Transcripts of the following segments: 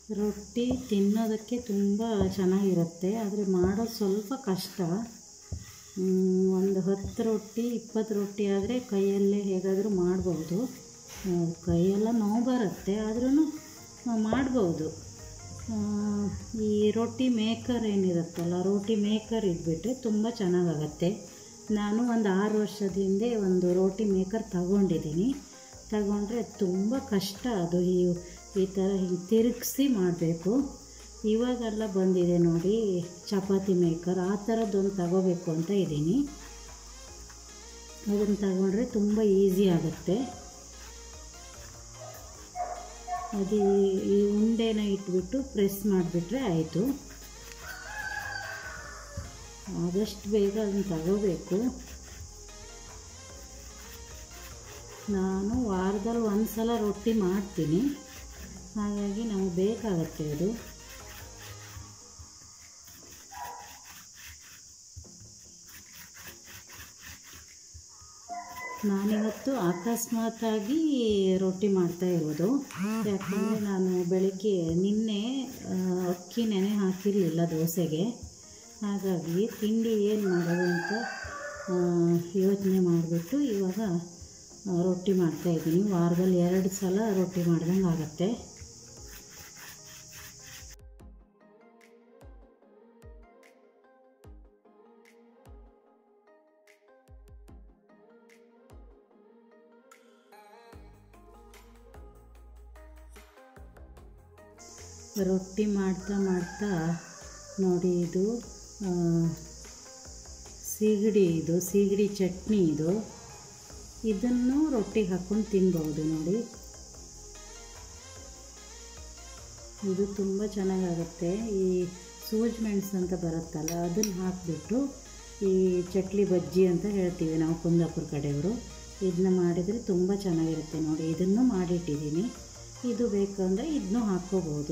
ರೊಟ್ಟಿ ತಿನ್ನೋದಕ್ಕೆ ತುಂಬ ಚೆನ್ನಾಗಿರುತ್ತೆ ಆದರೆ ಮಾಡೋದು ಸ್ವಲ್ಪ ಕಷ್ಟ ಮ್, ಒಂದು ಹತ್ತು ರೊಟ್ಟಿ ಇಪ್ಪತ್ತು ರೊಟ್ಟಿ ಆದರೆ ಕೈಯಲ್ಲೇ ಹೇಗಾದರೂ ಮಾಡ್ಬೋದು ಆ, ಕೈಯೆಲ್ಲ ನೋವು ಬರುತ್ತೆ ಆದ್ರೂ ಮಾಡ್ಬೋದು ಆ, ಈ ರೊಟ್ಟಿ ಮೇಕರ್ ಏನಿರುತ್ತಲ್ಲ ರೋಟಿ ಮೇಕರ್ ಇಟ್ಬಿಟ್ರೆ ತುಂಬ ಚೆನ್ನಾಗಾಗತ್ತೆ ನಾನು ಒಂದು ಆರು ವರ್ಷದ ಹಿಂದೆ ಒಂದು ರೋಟಿ ಮೇಕರ್ ತಗೊಂಡಿದ್ದೀನಿ ತಗೊಂಡ್ರೆ ತುಂಬ ಕಷ್ಟ ಅದು ಈ ಈ ಥರ ಹಿಂಗೆ ತಿರುಗಿಸಿ ಮಾಡಬೇಕು ಇವಾಗೆಲ್ಲ ಬಂದಿದೆ ನೋಡಿ ಚಪಾತಿ ಮೇಕರ್ ಆ ಥರದ್ದೊಂದು ತಗೋಬೇಕು ಅಂತ ಇದ್ದೀನಿ ಅದನ್ನು ತಗೊಂಡ್ರೆ ತುಂಬ ಈಸಿ ಆಗುತ್ತೆ ಅದು ಈ- ಈ ಉಂಡೆನ ಇಟ್ಬಿಟ್ಟು ಪ್ರೆಸ್ ಮಾಡಿಬಿಟ್ರೆ ಆಯಿತು ಆದಷ್ಟು ಬೇಗ ಅದನ್ನು ತಗೋಬೇಕು ನಾನು ವಾರದಲ್ಲಿ ಒಂದು ಸಲ ರೊಟ್ಟಿ ಮಾಡ್ತೀನಿ ಹಾಗಾಗಿ ನಮಗೆ ಬೇಕಾಗತ್ತೆ ಅದು ನಾನಿವತ್ತು ಅಕಸ್ಮಾತಾಗಿ ರೊಟ್ಟಿ ಮಾಡ್ತಾ ಇರೋದು ಯಾಕಂದರೆ ನಾನು ಬೆಳಿಗ್ಗೆ ನಿನ್ನೆ ಆ, ಅಕ್ಕಿ ನೆನೆ ಹಾಕಿರಲಿಲ್ಲ ದೋಸೆಗೆ ಹಾಗಾಗಿ ತಿಂಡಿ ಏನು ಮಾಡೋದು ಅಂತ ಯೋಚನೆ ಮಾಡಿಬಿಟ್ಟು ಇವಾಗ ಆ, ರೊಟ್ಟಿ ಮಾಡ್ತಾಯಿದ್ದೀನಿ ವಾರದಲ್ಲಿ ಎರಡು ಸಲ ರೊಟ್ಟಿ ಮಾಡ್ದಂಗೆ ಆಗುತ್ತೆ ರೊಟ್ಟಿ ಮಾಡ್ತಾ ಮಾಡ್ತಾ ನೋಡಿ ಇದು ಆ, ಸೀಗಡಿ ಇದು ಸೀಗಡಿ ಚಟ್ನಿ ಇದು ಇದನ್ನು ರೊಟ್ಟಿಗೆ ಹಾಕ್ಕೊಂಡು ತಿನ್ಬಹುದು ನೋಡಿ ಇದು ತುಂಬ ಚೆನ್ನಾಗಾಗುತ್ತೆ ಈ ಸೂಜ್ ಮೆಣಸು ಅಂತ ಬರುತ್ತಲ್ಲ ಅದನ್ನು ಹಾಕಿಬಿಟ್ಟು ಈ ಚಟ್ಲಿ ಬಜ್ಜಿ ಅಂತ ಹೇಳ್ತೀವಿ ನಾವು ಕುಂದಾಪುರ ಕಡೆಯವರು ಇದನ್ನ ಮಾಡಿದರೆ ತುಂಬ ಚೆನ್ನಾಗಿರುತ್ತೆ ನೋಡಿ ಇದನ್ನು ಮಾಡಿಟ್ಟಿದ್ದೀನಿ ಇದು ಬೇಕಂದರೆ ಇದನ್ನು ಹಾಕ್ಕೋಬೋದು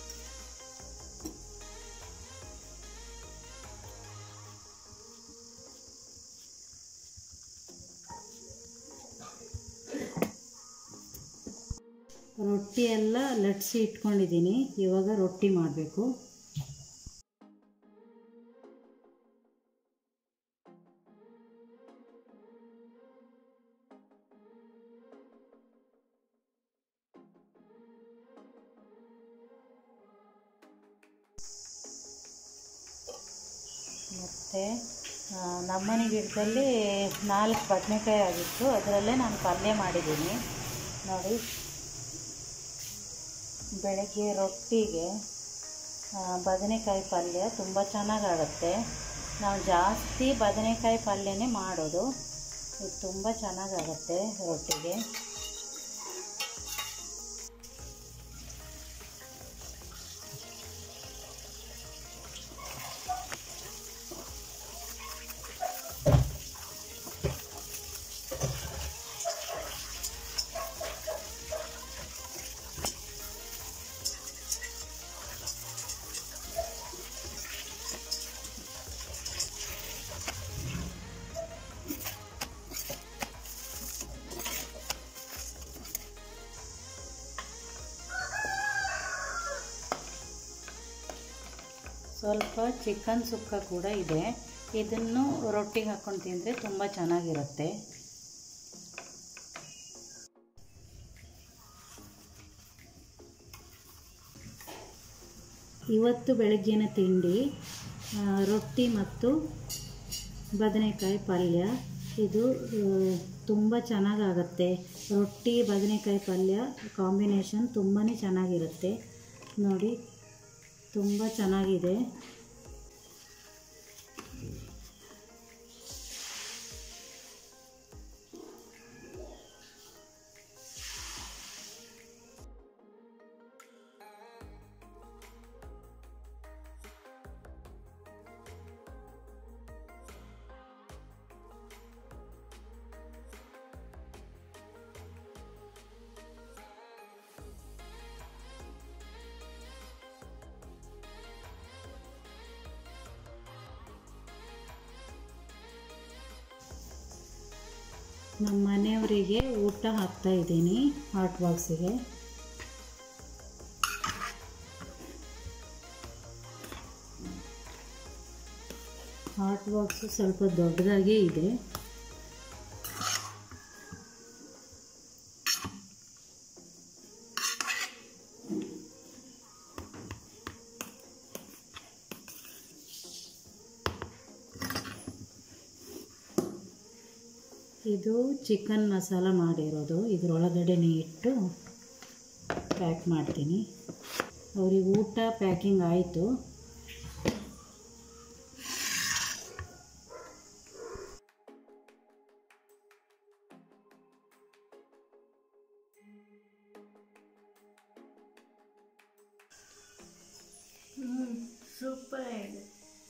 ರೊಟ್ಟಿ ಎಲ್ಲ ಲಟ್ಸಿ ಇಟ್ಕೊಂಡಿದ್ದೀನಿ ಇವಾಗ ರೊಟ್ಟಿ ಮಾಡಬೇಕು ಮತ್ತು ನಮ್ಮನೆ ಗಿಡದಲ್ಲಿ ನಾಲ್ಕು ಬದನೆಕಾಯಿ ಆಗಿತ್ತು ಅದರಲ್ಲೇ ನಾನು ಪಲ್ಯ ಮಾಡಿದ್ದೀನಿ ನೋಡಿ ಬೆಳಗ್ಗೆ ರೊಟ್ಟಿಗೆ ಆ, ಬದನೆಕಾಯಿ ಪಲ್ಯ ತುಂಬ ಚೆನ್ನಾಗಾಗುತ್ತೆ ನಾವು ಜಾಸ್ತಿ ಬದನೆಕಾಯಿ ಪಲ್ಯನೇ ಮಾಡೋದು ಇದು ತುಂಬ ಚೆನ್ನಾಗಾಗುತ್ತೆ ರೊಟ್ಟಿಗೆ ಸ್ವಲ್ಪ ಚಿಕನ್ ಸುಕ್ಕ ಕೂಡ ಇದೆ ಇದನ್ನು ರೊಟ್ಟಿಗೆ ಹಾಕ್ಕೊಂಡು ತಿಂದರೆ ತುಂಬ ಚೆನ್ನಾಗಿರುತ್ತೆ ಇವತ್ತು ಬೆಳಗ್ಗಿನ ತಿಂಡಿ ಆ, ರೊಟ್ಟಿ ಮತ್ತು ಬದನೆಕಾಯಿ ಪಲ್ಯ ಇದು ತುಂಬ ಚೆನ್ನಾಗಾಗತ್ತೆ ರೊಟ್ಟಿ ಬದನೆಕಾಯಿ ಪಲ್ಯ ಕಾಂಬಿನೇಷನ್ ತುಂಬಾ ಚೆನ್ನಾಗಿರುತ್ತೆ ನೋಡಿ ತುಂಬ ಚೆನ್ನಾಗಿದೆ ನಮ್ಮ ಮನೆಯವರಿಗೆ ಊಟ ಹಾಕ್ತಾ ಇದ್ದೀನಿ ಹಾಟ್ ಬಾಕ್ಸಿಗೆ ಹಾಟ್ ಬಾಕ್ಸು ಸ್ವಲ್ಪ ದೊಡ್ಡದಾಗೇ ಇದೆ ಇದು ಚಿಕನ್ ಮಸಾಲ ಮಾಡಿರೋದು ಇದರೊಳಗಡೆನೇ ಇಟ್ಟು ಪ್ಯಾಕ್ ಮಾಡ್ತೀನಿ ಅವ್ರಿಗೆ ಊಟ ಪ್ಯಾಕಿಂಗ್ ಆಯಿತು ಸೂಪರ್ ಆಗಿದೆ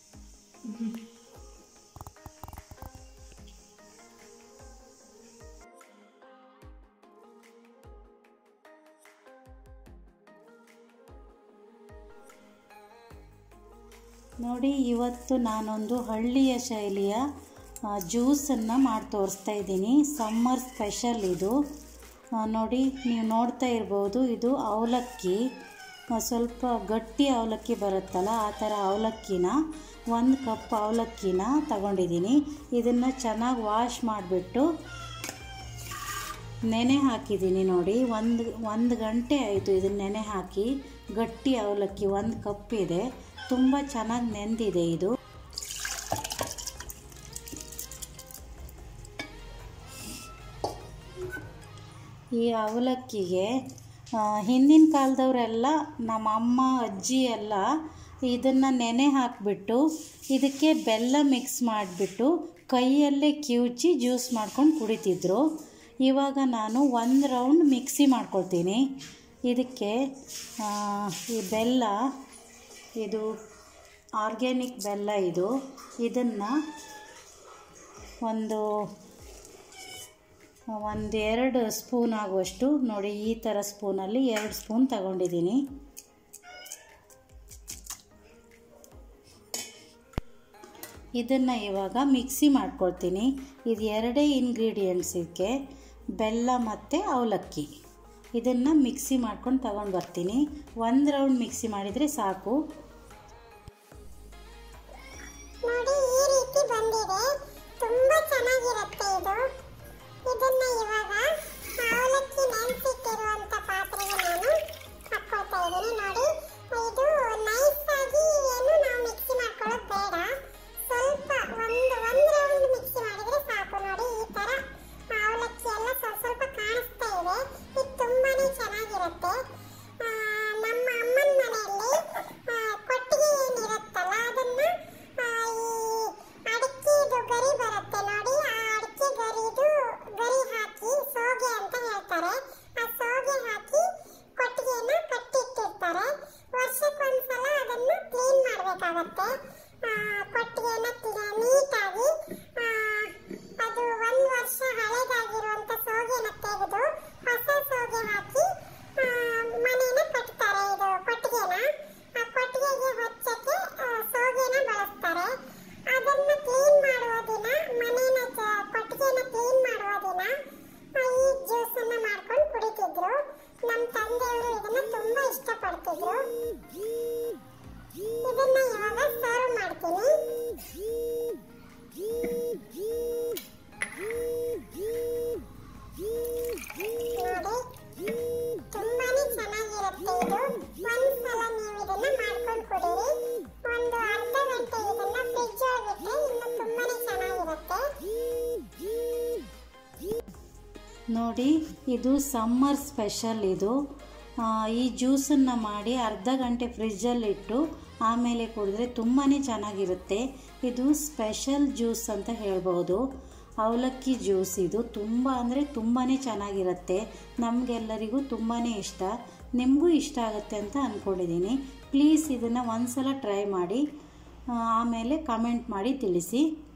ನೋಡಿ ಇವತ್ತು ನಾನೊಂದು ಹಳ್ಳಿಯ ಶೈಲಿಯ ಜ್ಯೂಸನ್ನು ಮಾಡಿ ತೋರಿಸ್ತಾ ಇದ್ದೀನಿ ಸಮ್ಮರ್ ಸ್ಪೆಷಲ್ ಇದು ಆ, ನೋಡಿ ನೀವು ನೋಡ್ತಾ ಇರ್ಬೋದು ಇದು ಅವಲಕ್ಕಿ ಆ, ಸ್ವಲ್ಪ ಗಟ್ಟಿ ಅವಲಕ್ಕಿ ಬರುತ್ತಲ್ಲ ಆ ಥರ ಅವಲಕ್ಕಿನ ಒಂದು ಕಪ್ ಅವಲಕ್ಕಿನ ತಗೊಂಡಿದ್ದೀನಿ ಇದನ್ನು ಚೆನ್ನಾಗಿ ವಾಶ್ ಮಾಡಿಬಿಟ್ಟು ನೆನೆ ಹಾಕಿದ್ದೀನಿ ನೋಡಿ ಒಂದು ಒಂದು ಗಂಟೆ ಆಯಿತು ಇದನ್ನ ನೆನೆ ಹಾಕಿ ಗಟ್ಟಿ ಅವಲಕ್ಕಿ ಒಂದು ಕಪ್ ಇದೆ ತುಂಬ ಚೆನ್ನಾಗಿ ನೆಂದಿದೆ ಇದು ಈ ಅವಲಕ್ಕಿಗೆ ಆ, ಹಿಂದಿನ ಕಾಲದವರೆಲ್ಲ ನಮ್ಮ ಅಮ್ಮ ಅಜ್ಜಿ ಎಲ್ಲ ಇದನ್ನು ನೆನೆ ಹಾಕಿಬಿಟ್ಟು ಇದಕ್ಕೆ ಬೆಲ್ಲ ಮಿಕ್ಸ್ ಮಾಡಿಬಿಟ್ಟು ಕೈಯಲ್ಲೇ ಕಿವುಚಿ ಜ್ಯೂಸ್ ಮಾಡ್ಕೊಂಡು ಕುಡಿತಿದ್ರು ಇವಾಗ ನಾನು ಒಂದು ರೌಂಡ್ ಮಿಕ್ಸಿ ಮಾಡ್ಕೊಳ್ತೀನಿ ಇದಕ್ಕೆ ಆ, ಈ ಬೆಲ್ಲ ಇದು ಆರ್ಗ್ಯಾನಿಕ್ ಬೆಲ್ಲ ಇದು ಇದನ್ನು ಒಂದು ಒಂದೆರಡು ಸ್ಪೂನ್ ಆಗುವಷ್ಟು ನೋಡಿ ಈ ಥರ ಸ್ಪೂನಲ್ಲಿ ಎರಡು ಸ್ಪೂನ್ ತಗೊಂಡಿದ್ದೀನಿ ಇದನ್ನು ಇವಾಗ ಮಿಕ್ಸಿ ಮಾಡ್ಕೊಳ್ತೀನಿ ಇದು ಎರಡೇ ಇಂಗ್ರೀಡಿಯೆಂಟ್ಸ್ ಇದಕ್ಕೆ ಬೆಲ್ಲ ಮತ್ತು ಅವಲಕ್ಕಿ ಇದನ್ನು ಮಿಕ್ಸಿ ಮಾಡ್ಕೊಂಡು ತಗೊಂಡು ಬರ್ತೀನಿ ಒಂದು ರೌಂಡ್ ಮಿಕ್ಸಿ ಮಾಡಿದರೆ ಸಾಕು ನೋಡಿ ಈ ರೀತಿ ಬಂದಿದೆ ತುಂಬಾ ಚೆನ್ನಾಗಿರುತ್ತೆ ಇದು ಇದನ್ನ ಇವಾಗ ಅವಲಕ್ಕಿ ನೆನೆಸಿಟ್ಟಿರುವಂತ ಪಾತ್ರೆಗೆ ನಾನು ಹಾಕೊಳ್ತಾ ಇದ್ದೀನಿ ನೋಡಿ ಇದು ನೈಸ್ ಆಗಿ ಏನು ನಾವು ಮಿಕ್ಸಿ ಮಾಡ್ಕೊಳ್ಳೋದು ಬೇಡ ಸ್ವಲ್ಪ ಒಂದು ಒಂದು ರೌಂಡ್ ಮಿಕ್ಸಿ ಮಾಡಿದ್ರೆ ಸಾಕು ನೋಡಿ ಈ ತರ ಅವಲಕ್ಕಿ ಎಲ್ಲ ಸ್ವಲ್ಪ ಸ್ವಲ್ಪ ಕಾಣಿಸ್ತಾ ಇದೆ ಇದು ತುಂಬಾನೇ ಚೆನ್ನಾಗಿರುತ್ತೆ ಆ, ನಮ್ಮ ಅಮ್ಮನ ಮನೆಯಲ್ಲಿ ಆ, ಕೊಟ್ಟಿಗೆ ಏನಿರುತ್ತಲ್ಲ ಅದನ್ನ ಆ, ಈ ಅಡಿಕೆದು ಗರಿ ಬರುತ್ತೆ ನೋಡಿ ಆ ಅಡಿಕೆ ಗರಿದು ಗರಿ ಹಾಕಿ ಸೋಗೆ ಅಂತ ಹೇಳ್ತಾರೆ ಆ ಸೋಗೆ ಹಾಕಿ ಕೊಟ್ಟಿಗೆನ ಕಟ್ಟಿಟ್ಟಿರ್ತಾರೆ ವರ್ಷಕ್ಕೊಂದ್ಸಲ ಅದನ್ನು ಕ್ಲೀನ್ ಮಾಡಬೇಕಾಗತ್ತೆ ಕೊಟ್ಟಿಗೆನ ಕ್ಲೀ- ನೀಟಾಗಿ ಆ, ಅದು ಒಂದು ವರ್ಷ ಹಳೆದಾಗಿರುವಂತ ಸೋಗೆನ ತೆಗೆದು ಹೊಸ ಸೋಗೆ ಹಾಕಿ ಆ, ಮನೆನ ಕಟ್ತಾರೆ ಇದು ಕೊಟ್ಟಿಗೆನ ಆ ಕೊಟ್ಟಿಗೆಗೆ ಹೊಚ್ಚಕ್ಕೆ ಆ, ಸೋಗೆನ ಬಳಸ್ತಾರೆ ಅದನ್ನ ಕ್ಲೀನ್ ಮಾಡುವ ದಿನ ಮನೇನ ಜ- ಕೊಟ್ಟಿಗೆನ ಕ್ಲೀನ್ ಮಾಡುವ ದಿನ ಆ, ಈ ಜ್ಯೂಸ್ ಅನ್ನ ಮಾಡ್ಕೊಂಡು ಕುಡಿತಿದ್ರು ನಮ್ಮ ತಂದೆಯವರು ಇದನ್ನ ತುಂಬಾ ಇಷ್ಟಪಡ್ತಿದ್ರು ಇದನ್ನ ಇವಾಗ ಸರ್ವ್ ಮಾಡ್ತೀನಿ ನೋಡಿ ತುಂಬಾನೇ ಚೆನ್ನಾಗಿರುತ್ತೆ ಇದು ಒಂದ್ಸಲ ನೀವು ಇದನ್ನ ಮಾಡ್ಕೊಂಡು ಕುಡೀರಿ ಒಂದು ಅರ್ಧ ಗಂಟೆ ಇದನ್ನ ಫ್ರಿಜ್ ಒಳಗಿಟ್ರೆ ಇನ್ನು ತುಂಬಾನೇ ಚೆನ್ನಾಗಿರುತ್ತೆ ನೋಡಿ ಇದು ಸಮ್ಮರ್ ಸ್ಪೆಷಲ್ ಇದು ಆ, ಈ ಜ್ಯೂಸನ್ನು ಮಾಡಿ ಅರ್ಧ ಗಂಟೆ ಫ್ರಿಜ್ಜಲ್ಲಿಟ್ಟು ಆಮೇಲೆ ಕುಡಿದ್ರೆ ತುಂಬಾ ಚೆನ್ನಾಗಿರುತ್ತೆ ಇದು ಸ್ಪೆಷಲ್ ಜ್ಯೂಸ್ ಅಂತ ಹೇಳ್ಬೋದು ಅವಲಕ್ಕಿ ಜ್ಯೂಸ್ ಇದು ತುಂಬ ಅಂದರೆ ತುಂಬಾ ಚೆನ್ನಾಗಿರುತ್ತೆ ನಮಗೆಲ್ಲರಿಗೂ ತುಂಬಾ ಇಷ್ಟ ನಿಮಗೂ ಇಷ್ಟ ಆಗುತ್ತೆ ಅಂತ ಅಂದ್ಕೊಂಡಿದ್ದೀನಿ ಪ್ಲೀಸ್ ಇದನ್ನು ಒಂದು ಸಲ ಟ್ರೈ ಮಾಡಿ ಆ, ಆಮೇಲೆ ಕಮೆಂಟ್ ಮಾಡಿ ತಿಳಿಸಿ